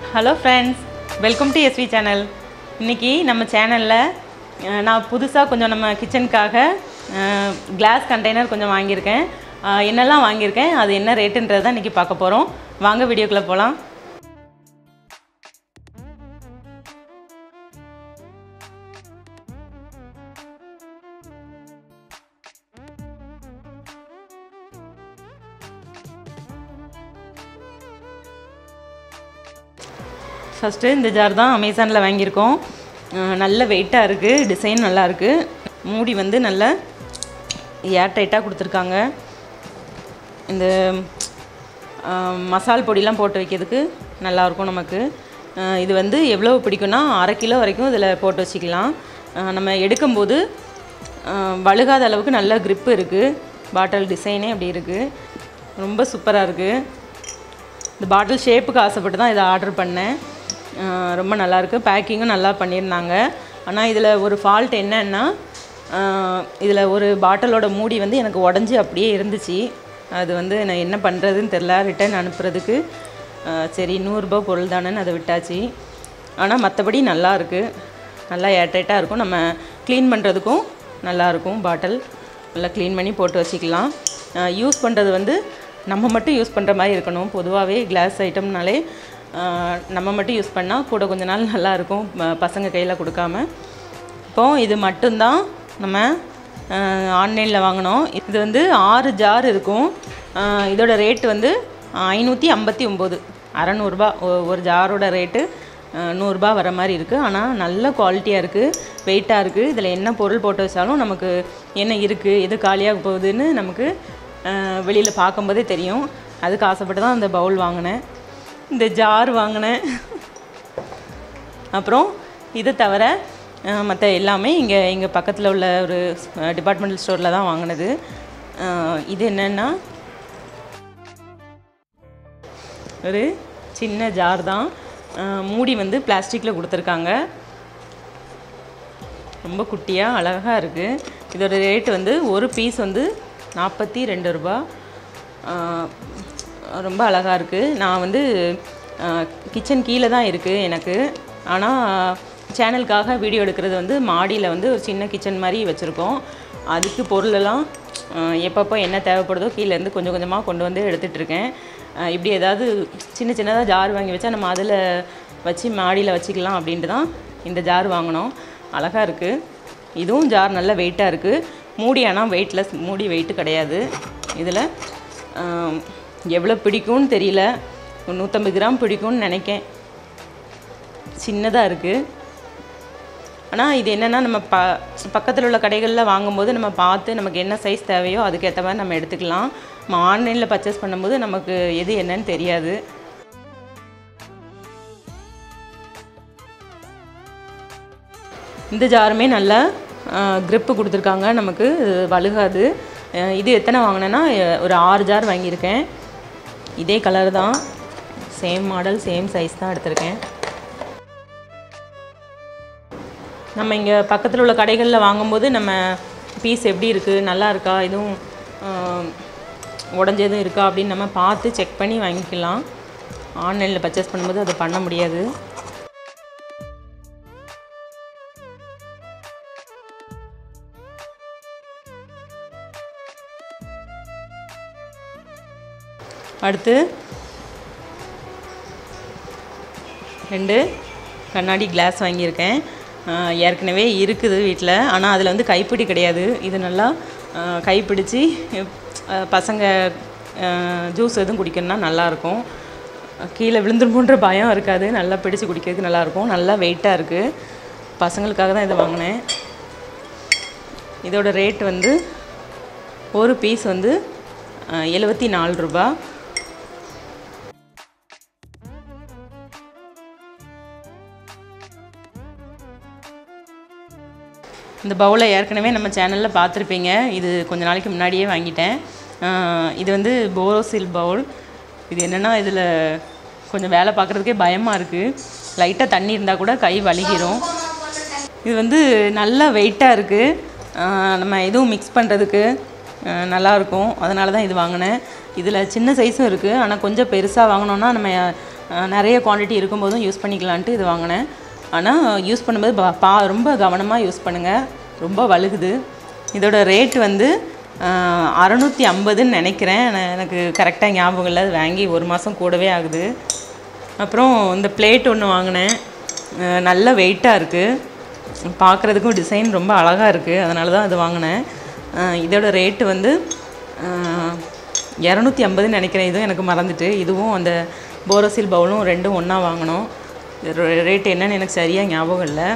hello friends welcome to SV channel இன்றைக்கி நம்ம சேனலில் நான் புதுசாக கொஞ்சம் நம்ம கிச்சனுக்காக கிளாஸ் கண்டெய்னர் கொஞ்சம் வாங்கியிருக்கேன் அஹ், என்னெல்லாம் வாங்கியிருக்கேன் அது என்ன ரேட்டுன்றது தான் இன்றைக்கி பார்க்க போகிறோம் வாங்க வீடியோக்குள்ளே போகலாம் ஃபஸ்ட்டு இந்த ஜார் தான் அமேசானில் வாங்கியிருக்கோம் அஹ் நல்ல வெயிட்டாக இருக்குது டிசைன் நல்லா இருக்குது மூடி வந்து நல்ல ஏர் டைட்டாக கொடுத்துருக்காங்க இந்த அஹ், மசால் பொடிலாம் போட்டு வைக்கிறதுக்கு நல்லாயிருக்கும் நமக்கு அஹ், இது வந்து எவ்வளோ பிடிக்கும்னா அரை கிலோ வரைக்கும் இதில் போட்டு வச்சுக்கலாம் அஹ், நம்ம எடுக்கும்போது அஹ், வழுகாத அளவுக்கு நல்ல grip இருக்குது பாட்டில் டிசைனே அப்படி இருக்குது ரொம்ப சூப்பராக இருக்குது இந்த பாட்டில் ஷேப்புக்கு ஆசைப்பட்டு தான் இதை ஆர்டர் பண்ணேன் அஹ் ரொம்ப நல்லாயிருக்கு பேக்கிங்கும் நல்லா பண்ணியிருந்தாங்க ஆனால் இதில் ஒரு ஃபால்ட் என்னன்னா இதில் ஒரு பாட்டிலோட மூடி வந்து எனக்கு உடஞ்சி அப்படியே இருந்துச்சு அது வந்து நான் என்ன பண்ணுறதுன்னு தெரில ரிட்டர்ன் அனுப்புறதுக்கு அஹ் சரி நூறுரூபா பொருள் தானேன்னு அதை விட்டாச்சு ஆனால் மற்றபடி நல்லா இருக்குது நல்லா ஏர்டைட்டாக இருக்கும் நம்ம க்ளீன் பண்ணுறதுக்கும் நல்லாயிருக்கும் பாட்டில் நல்லா க்ளீன் பண்ணி போட்டு வச்சுக்கலாம் யூஸ் பண்ணுறது வந்து நம்ம மட்டும் யூஸ் பண்ணுற மாதிரி இருக்கணும் பொதுவாகவே கிளாஸ் ஐட்டம்னாலே ஆஹ், நம்ம மட்டும் யூஸ் பண்ணால் கூட கொஞ்ச நாள் நல்லா இருக்கும் ம- பசங்க கையில் கொடுக்காம இப்போ இது மட்டும்தான் நம்ம ஆன்லைனில் வாங்கினோம் இது வந்து ஆறு ஜார் இருக்கும் ஆஹ், இதோட ரேட் வந்து ஐநூற்றி ஐம்பத்தி ஒம்பது அறநூறுபா ஒரு ஜாரோட ரேட்டு நூறுரூபா வர மாதிரி இருக்குது ஆனால் நல்ல குவாலிட்டியாக இருக்குது வெயிட்டாக இருக்குது இதில் என்ன பொருள் போட்டு வச்சாலும் நமக்கு என்ன இருக்குது எது காலியாக போகுதுன்னு நமக்கு வெளியில் பார்க்கும்போதே தெரியும் அதுக்கு ஆசைப்பட்டு தான் அந்த பவுல் வாங்கினேன் இந்த ஜார் வாங்கினேன் அப்புறம் இது தவிர மற்ற எல்லாமே இங்கே எங்கள் பக்கத்தில் உள்ள ஒரு டிபார்ட்மெண்டல் ஸ்டோரில் தான் வாங்கினது அஹ், இது என்னென்னா ஒரு சின்ன ஜார் தான் அஹ், மூடி வந்து பிளாஸ்டிக்கில் கொடுத்துருக்காங்க ரொம்ப குட்டியாக அழகாக இருக்குது இதோட ரேட் வந்து ஒரு பீஸ் வந்து நாற்பத்தி ரெண்டு ரூபா ஆஹ் ரொம்ப அழகாக இருக்குது நான் வந்து கிச்சன் கீழே தான் இருக்குது எனக்கு ஆனால் சேனலுக்காக வீடியோ எடுக்கிறது வந்து மாடியில் வந்து ஒரு சின்ன கிச்சன் மாதிரி வச்சுருக்கோம் அதுக்கு பொருளெல்லாம் ஆஹ் எப்பப்போ என்ன தேவைப்படுதோ கீழேருந்து கொஞ்சம் கொஞ்சமாக கொண்டு வந்து எடுத்துகிட்டு இருக்கேன் ஆஹ் இப்படி ஏதாவது சின்ன சின்னதாக ஜார் வாங்கி வச்சா நம்ம அதில் வச்சு மாடியில் வச்சுக்கலாம் அப்படின்ட்டு தான் இந்த ஜார் வாங்கினோம் அழகாக இருக்குது இதுவும் ஜார் நல்ல வெயிட்டாக இருக்குது மூடி ஆனால் வெயிட்லெஸ் மூடி வெயிட்டு கிடையாது இதில் எவ்வளோ பிடிக்கும்னு தெரியல ஒரு நூற்றம்பது கிராம் பிடிக்கும்னு நினைக்கேன் சின்னதாக இருக்குது ஆனால் இது என்னென்னா நம்ம ப பக்கத்தில் உள்ள கடைகளில் வாங்கும்போது நம்ம பார்த்து நமக்கு என்ன சைஸ் தேவையோ அதுக்கேற்ற மாதிரி நம்ம எடுத்துக்கலாம் நம்ம ஆன்லைனில் பர்ச்சேஸ் பண்ணும்போது நமக்கு எது என்னன்னு தெரியாது இந்த ஜாருமே நல்ல க்ரிப்பு கொடுத்துருக்காங்க நமக்கு இது வழுகாது அஹ் இது எத்தனை வாங்கினேன்னா அஹ் ஒரு ஆறு ஜார் வாங்கியிருக்கேன் இதே கலர் தான் சேம் மாடல் சேம் சைஸ் தான் எடுத்திருக்கேன் நம்ம இங்கே பக்கத்தில் உள்ள கடைகளில் வாங்கும்போது நம்ம பீஸ் எப்படி இருக்குது நல்லா இருக்கா எதுவும் உடஞ்ச எதுவும் இருக்கா அப்படின்னு நம்ம பார்த்து செக் பண்ணி வாங்கிக்கலாம் ஆன்லைனில் பர்ச்சேஸ் பண்ணும்போது அது பண்ண முடியாது அடுத்து ரெண்டு கண்ணாடி கிளாஸ் வாங்கியிருக்கேன் ஆஹ் ஏற்கனவே இருக்குது வீட்டில் ஆனால் அதில் வந்து கைப்பிடி கிடையாது இது நல்லா ஆஹ் கைப்பிடிச்சு ஆஹ் பசங்க ஜூஸ் எதுவும் குடிக்கணும்னா நல்லாயிருக்கும் கீழே விழுந்துருமோன்ற பயம் இருக்காது நல்லா பிடிச்சு குடிக்கிறதுக்கு நல்லாயிருக்கும் நல்லா வெயிட்டாக இருக்குது பசங்களுக்காக தான் இதை வாங்கினேன் இதோட ரேட் வந்து ஒரு பீஸ் வந்து எழுபத்தி நாலு ரூபா இந்த பவுலை ஏற்கனவே நம்ம சேனலில் பார்த்துருப்பீங்க இது கொஞ்ச நாளைக்கு முன்னாடியே வாங்கிட்டேன் ஆஹ் இது வந்து போரோசில் பவுல் இது என்னென்னா இதில் கொஞ்சம் வேலை பார்க்குறதுக்கே பயமாக இருக்குது லைட்டாக தண்ணி இருந்தால் கூட கை வலிக்கிறோம் இது வந்து நல்ல வெயிட்டாக இருக்குது நம்ம எதுவும் மிக்ஸ் பண்ணுறதுக்கு நல்லாயிருக்கும் அதனால தான் இது வாங்கினேன் இதில் சின்ன சைஸும் இருக்குது ஆனால் கொஞ்சம் பெருசாக வாங்கினோன்னா நம்ம அஹ் நிறைய குவாண்டிட்டி இருக்கும்போதும் யூஸ் பண்ணிக்கலான்ட்டு இது வாங்கினேன் ஆனால் யூஸ் பண்ணும்போது பா- பா ரொம்ப கவனமாக யூஸ் பண்ணுங்கள் ரொம்ப வழுகுது இதோட ரேட் வந்து அறநூற்றி ஐம்பதுன்னு நினைக்கிறேன் ஆனா எனக்கு கரெக்டாக ஞாபகம் இல்லை அது வாங்கி ஒரு மாதம் கூடவே ஆகுது அப்புறம் இந்த பிளேட் ஒன்று வாங்கினேன் அஹ் நல்ல வெயிட்டாக இருக்குது பார்க்குறதுக்கும் டிசைன் ரொம்ப அழகாக இருக்குது அதனால தான் அது வாங்கினேன் அஹ் இதோட ரேட்டு வந்து இரநூத்தி ஐம்பதுன்னு நினைக்கிறேன் இதுவும் எனக்கு மறந்துட்டு இதுவும் அந்த போரோசில் பவுலும் ரெண்டும் ஒன்றா வாங்கினோம் ரேட் என்னன்னு எனக்கு சரியாக ஞாபகம் இல்லை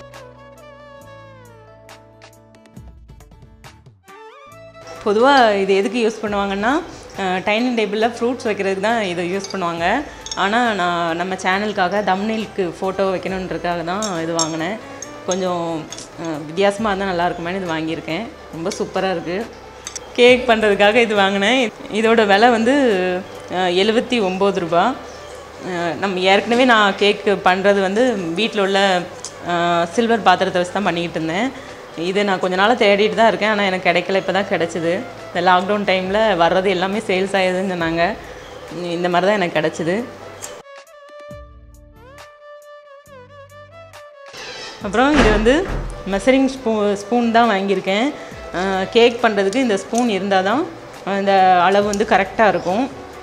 பொதுவாக இது எதுக்கு யூஸ் பண்ணுவாங்கன்னா டைனிங் டேபிளில் ஃப்ரூட்ஸ் வைக்கிறதுக்கு தான் இதை யூஸ் பண்ணுவாங்க ஆனால் நான் நம்ம சேனலுக்காக தம்னெயிலுக்கு ஃபோட்டோ வைக்கணுன்றதுக்காக தான் இது வாங்கினேன் கொஞ்சம் வித்தியாசமாக இருந்தால் நல்லா இருக்குமேன்னு இது வாங்கியிருக்கேன் ரொம்ப சூப்பராக இருக்குது கேக் பண்ணுறதுக்காக இது வாங்கினேன் இதோட விலை வந்து எழுபத்தி ஒம்பது ரூபா அஹ் நம்ம ஏற்கனவே நான் கேக் பண்ணுறது வந்து வீட்டில் உள்ள சில்வர் பாத்திரத்தை வச்சு தான் பண்ணிக்கிட்டு இருந்தேன் இது நான் கொஞ்ச நாளாக தேடிட்டு தான் இருக்கேன் ஆனால் எனக்கு கிடைக்கல இப்போ தான் கிடச்சிது இந்த லாக்டவுன் டைமில் வர்றது எல்லாமே சேல்ஸ் ஆகுதுன்னு சொன்னாங்க இந்த மாதிரி தான் எனக்கு கிடச்சிது அப்புறம் இது வந்து மெசரிங் ஸ்பூ ஸ்பூன் தான் வாங்கியிருக்கேன் கேக் பண்ணுறதுக்கு இந்த ஸ்பூன் இருந்தால் தான் இந்த அளவு வந்து கரெக்டாக இருக்கும்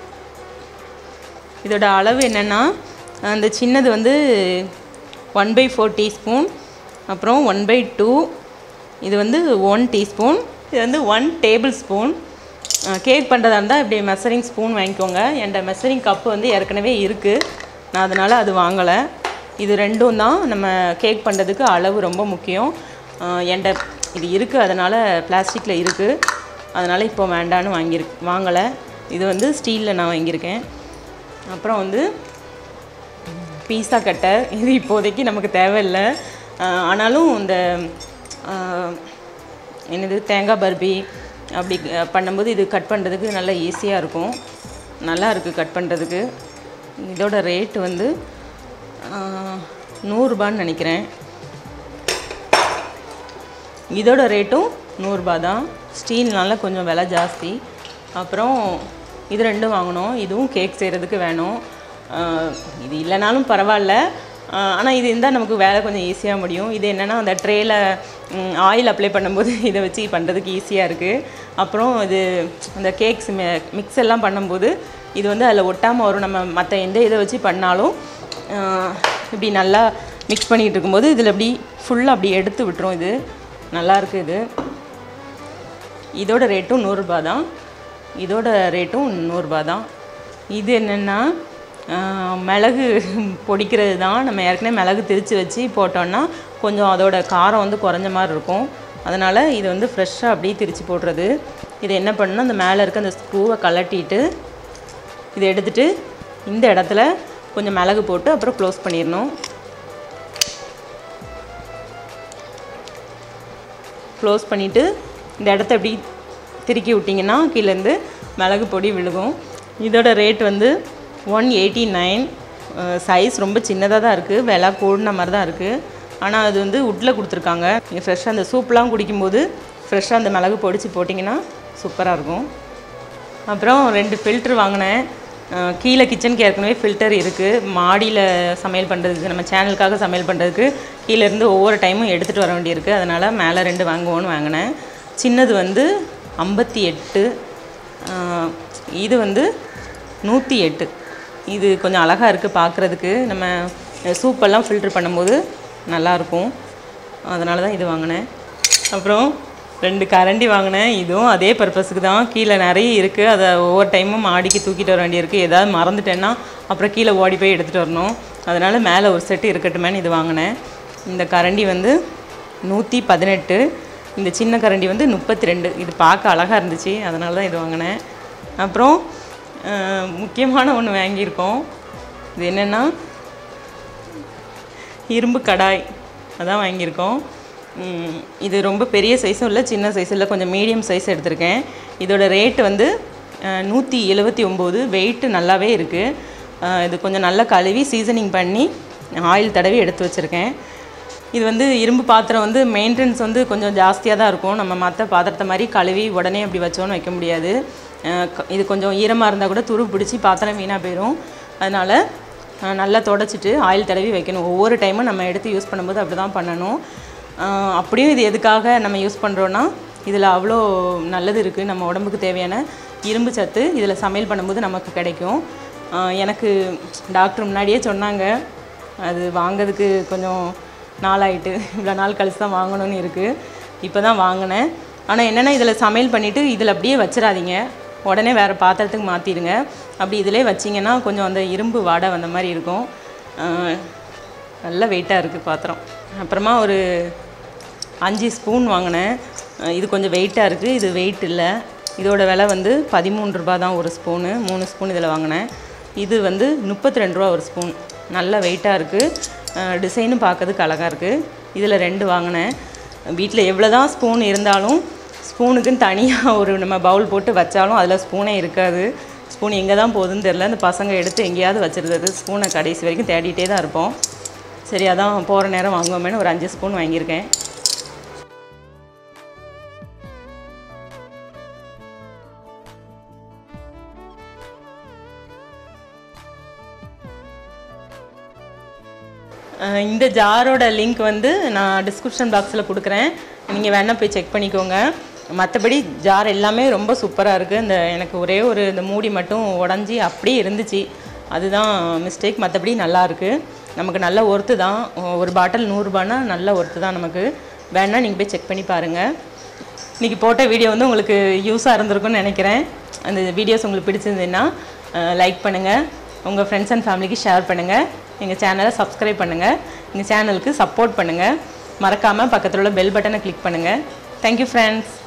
இதோட அளவு என்னென்னா அந்த சின்னது வந்து ஒன் பை ஃபோர் டீஸ்பூன் அப்புறம் ஒன் பை டூ இது வந்து ஒன் டீஸ்பூன் இது வந்து ஒன் டேபிள் ஸ்பூன் கேக் பண்ணுறதா இருந்தால் இப்படி மெசரிங் ஸ்பூன் வாங்கிக்கோங்க என்கிட்ட மெசரிங் கப்பு வந்து ஏற்கனவே இருக்குது நான் அதனால் அது வாங்கலை இது ரெண்டும் தான் நம்ம கேக் பண்ணுறதுக்கு அளவு ரொம்ப முக்கியம் அஹ் என்கிட்ட இது இருக்குது அதனால் பிளாஸ்டிக்கில் இருக்குது அதனால் இப்போ வேண்டான்னு வாங்கியிரு வாங்கலை இது வந்து ஸ்டீலில் நான் வாங்கியிருக்கேன் அப்புறம் வந்து பீஸா கட்டர் இது இப்போதைக்கு நமக்கு தேவையில்லை அஹ் ஆனாலும் இந்த அஹ், என்னது தேங்காய் பர்பி அப்படி அஹ், பண்ணும்போது இது கட் பண்ணுறதுக்கு நல்லா ஈஸியாக இருக்கும் நல்லா இருக்குது கட் பண்ணுறதுக்கு இதோட ரேட் வந்து அஹ், நூறுரூபான்னு நினைக்கிறேன் இதோட ரேட்டும் நூறுரூபா தான் ஸ்டீல்னால கொஞ்சம் விலை ஜாஸ்தி அப்புறம் இது ரெண்டும் வாங்கினோம் இதுவும் கேக் செய்கிறதுக்கு வேணும் ஆஹ் இது இல்லைனாலும் பரவாயில்ல ஆனால் இது இருந்தால் நமக்கு வேலை கொஞ்சம் ஈஸியாக முடியும் இது என்னென்னா அந்த ட்ரேயில் ஆயில் அப்ளை பண்ணும்போது இதை வச்சு பண்ணுறதுக்கு ஈஸியாக இருக்குது அப்புறம் இது அந்த கேக்ஸ் மிக்ஸ் எல்லாம் பண்ணும்போது இது வந்து அதில் ஒட்டாமல் வரும் நம்ம மற்ற எந்த இதை வச்சு பண்ணாலும் ஆஹ் இப்படி நல்லா மிக்ஸ் பண்ணிகிட்டு இருக்கும்போது இதில் இப்படி ஃபுல்லாக அப்படி எடுத்து விட்டுரும் இது நல்லா இருக்கு இது இதோட ரேட்டும் நூறுரூபா தான் இதோட ரேட்டும் நூறுரூபா தான் இது என்னென்னா மிளகு பொடிக்கிறது தான் நம்ம ஏற்கனவே மிளகு திரித்து வச்சு போட்டோன்னா கொஞ்சம் அதோட காரம் வந்து குறைஞ்ச மாதிரி இருக்கும் அதனால் இது வந்து ஃப்ரெஷ்ஷாக அப்படியே திரித்து போடுறது இது என்ன பண்ணணும் அந்த மேலே இருக்க அந்த ஸ்க்ரூவை கலட்டிட்டு இதை எடுத்துட்டு இந்த இடத்துல கொஞ்சம் மிளகு போட்டு அப்புறம் க்ளோஸ் பண்ணிடணும் க்ளோஸ் பண்ணிவிட்டு இந்த இடத்த இப்படி திருக்கி விட்டிங்கன்னா கீழேருந்து மிளகு பொடி விழுகும் இதோட ரேட் வந்து ஒன் எயிட்டி நைன் சைஸ் ரொம்ப சின்னதாக தான் இருக்குது விலை கூடின மாதிரி தான் இருக்குது ஆனால் அது வந்து உட்டில் கொடுத்துருக்காங்க நீங்கள் ஃப்ரெஷ்ஷாக அந்த சூப்லாம் குடிக்கும்போது ஃப்ரெஷ்ஷாக அந்த மிளகு பொடிச்சு போட்டிங்கன்னா சூப்பராக இருக்கும் அப்புறம் ரெண்டு ஃபில்ட்ரு வாங்கினேன் அஹ் கீழே கிச்சனுக்கு ஏற்கனவே ஃபில்டர் இருக்குது மாடியில் சமையல் பண்ணுறதுக்கு நம்ம சேனலுக்காக சமையல் பண்ணுறதுக்கு கீழே இருந்து ஒவ்வொரு டைமும் எடுத்துகிட்டு வர வேண்டியிருக்கு அதனால் மேலே ரெண்டு வாங்குவோன்னு வாங்கினேன் சின்னது வந்து ஐம்பத்தி எட்டு அஹ் இது வந்து நூற்றி எட்டு இது கொஞ்சம் அழகாக இருக்குது பார்க்குறதுக்கு நம்ம சூப்பெல்லாம் ஃபில்டர் பண்ணும்போது நல்லாயிருக்கும் அதனால தான் இது வாங்கினேன் அப்புறம் ரெண்டு கரண்டி வாங்கினேன் இதுவும் அதே பர்பஸுக்கு தான் கீழே நிறைய இருக்குது அதை ஒவ்வொரு டைமும் மாடிக்கு தூக்கிட்டு வர வேண்டியிருக்கு ஏதாவது மறந்துட்டேன்னா அப்புறம் கீழே ஓடி போய் எடுத்துகிட்டு வரணும் அதனால் மேலே ஒரு செட்டு இருக்கட்டுமேன்னு இது வாங்கினேன் இந்த கரண்டி வந்து நூற்றி பதினெட்டு இந்த சின்ன கரண்டி வந்து முப்பத்தி ரெண்டு இது பார்க்க அழகாக இருந்துச்சு அதனால தான் இது வாங்கினேன் அப்புறம் அஹ், முக்கியமான ஒன்று வாங்கியிருக்கோம் இது என்னென்னா இரும்பு கடாய் அதான் வாங்கியிருக்கோம் ம், இது ரொம்ப பெரிய சைஸும் இல்லை சின்ன சைஸும் இல்லை கொஞ்சம் மீடியம் சைஸ் எடுத்திருக்கேன் இதோட ரேட் வந்து நூற்றி எழுபத்தி ஒம்பது வெயிட்டு நல்லாவே இருக்குது இது கொஞ்சம் நல்லா கழுவி சீசனிங் பண்ணி ஆயில் தடவி எடுத்து வச்சுருக்கேன் இது வந்து இரும்பு பாத்திரம் வந்து மெயின்டெனன்ஸ் வந்து கொஞ்சம் ஜாஸ்தியாக தான் இருக்கும் நம்ம மற்ற பாத்திரத்தை மாதிரி கழுவி உடனே அப்படி வச்சோன்னு வைக்க முடியாது அஹ் க- இது கொஞ்சம் ஈரமாக இருந்தால் கூட துரு பிடிச்சி பாத்திரம் வீணாக போயிடும் அதனால் அஹ் நல்லா தொடச்சிட்டு ஆயில் தடவி வைக்கணும் ஒவ்வொரு டைமும் நம்ம எடுத்து யூஸ் பண்ணும்போது அப்படி தான் பண்ணணும் அஹ் அப்படியும் இது எதுக்காக நம்ம யூஸ் பண்ணுறோன்னா இதில் அவ்வளோ நல்லது இருக்குது நம்ம உடம்புக்கு தேவையான இரும்பு சத்து இதில் சமையல் பண்ணும்போது நமக்கு கிடைக்கும் அஹ் எனக்கு டாக்டர் முன்னாடியே சொன்னாங்க அது வாங்கிறதுக்கு கொஞ்சம் நாளாயிட்டு இவ்வளோ நாள் கழிச்சு தான் வாங்கணும்னு இருக்குது இப்போ தான் வாங்கினேன் ஆனால் என்னென்னா இதில் சமையல் பண்ணிவிட்டு இதில் அப்படியே வச்சிடாதீங்க உடனே வேறு பாத்திரத்துக்கு மாற்றிடுங்க அப்படி இதிலே வச்சிங்கன்னா கொஞ்சம் அந்த இரும்பு வாடை வந்த மாதிரி இருக்கும் அஹ் நல்ல வெயிட்டாக இருக்குது பாத்திரம் அப்புறமா ஒரு அஞ்சு ஸ்பூன் வாங்கினேன் அஹ் இது கொஞ்சம் வெயிட்டாக இருக்குது இது வெயிட் இல்லை இதோட விலை வந்து பதிமூணு ரூபா தான் ஒரு ஸ்பூனு மூணு ஸ்பூன் இதில் வாங்கினேன் இது வந்து முப்பத்தி ரெண்டு ரூபா ஒரு ஸ்பூன் நல்ல வெயிட்டாக இருக்குது டிசைனும் பார்க்கறதுக்கு அழகாக இருக்குது இதில் ரெண்டு வாங்கினேன் வீட்டில் எவ்வளோ தான் ஸ்பூன் இருந்தாலும் ஸ்பூனுக்குன்னு தனியாக ஒரு நம்ம பவுல் போட்டு வச்சாலும் அதில் ஸ்பூனே இருக்காது ஸ்பூன் எங்கே தான் போகுதுன்னு தெரில இந்த பசங்க எடுத்து எங்கேயாவது வச்சிருந்தது ஸ்பூனை கடைசி வரைக்கும் தேடிட்டே தான் இருப்போம் சரி அதான் போகிற நேரம் வாங்குவோமேனு ஒரு அஞ்சு ஸ்பூன் வாங்கியிருக்கேன் அஹ் இந்த ஜாரோட லிங்க் வந்து நான் டிஸ்கிரிப்ஷன் பாக்ஸில் கொடுக்குறேன் நீங்கள் வேணால் போய் செக் பண்ணிக்கோங்க மற்றபடி ஜார் எல்லாமே ரொம்ப சூப்பராக இருக்குது இந்த எனக்கு ஒரே ஒரு இந்த மூடி மட்டும் உடஞ்சி அப்படியே இருந்துச்சு அதுதான் மிஸ்டேக் மற்றபடி நல்லா இருக்குது நமக்கு நல்ல ஒர்த்து தான் ஒரு பாட்டில் நூறுரூபானா நல்ல ஒர்த்து தான் நமக்கு வேணால் நீங்கள் போய் செக் பண்ணி பாருங்கள் இன்றைக்கி போட்ட வீடியோ வந்து உங்களுக்கு யூஸாக இருந்திருக்கும்னு நினைக்கிறேன் அந்த வீடியோஸ் உங்களுக்கு பிடிச்சிருந்ததுன்னா லைக் பண்ணுங்கள் உங்கள் ஃப்ரெண்ட்ஸ் அண்ட் ஃபேமிலிக்கு ஷேர் பண்ணுங்கள் எங்கள் சேனலை சப்ஸ்கிரைப் பண்ணுங்கள் எங்கள் சேனலுக்கு சப்போர்ட் பண்ணுங்கள் மறக்காமல் பக்கத்தில் உள்ள பெல் பட்டனை கிளிக் பண்ணுங்கள் தேங்க்யூ ஃப்ரெண்ட்ஸ்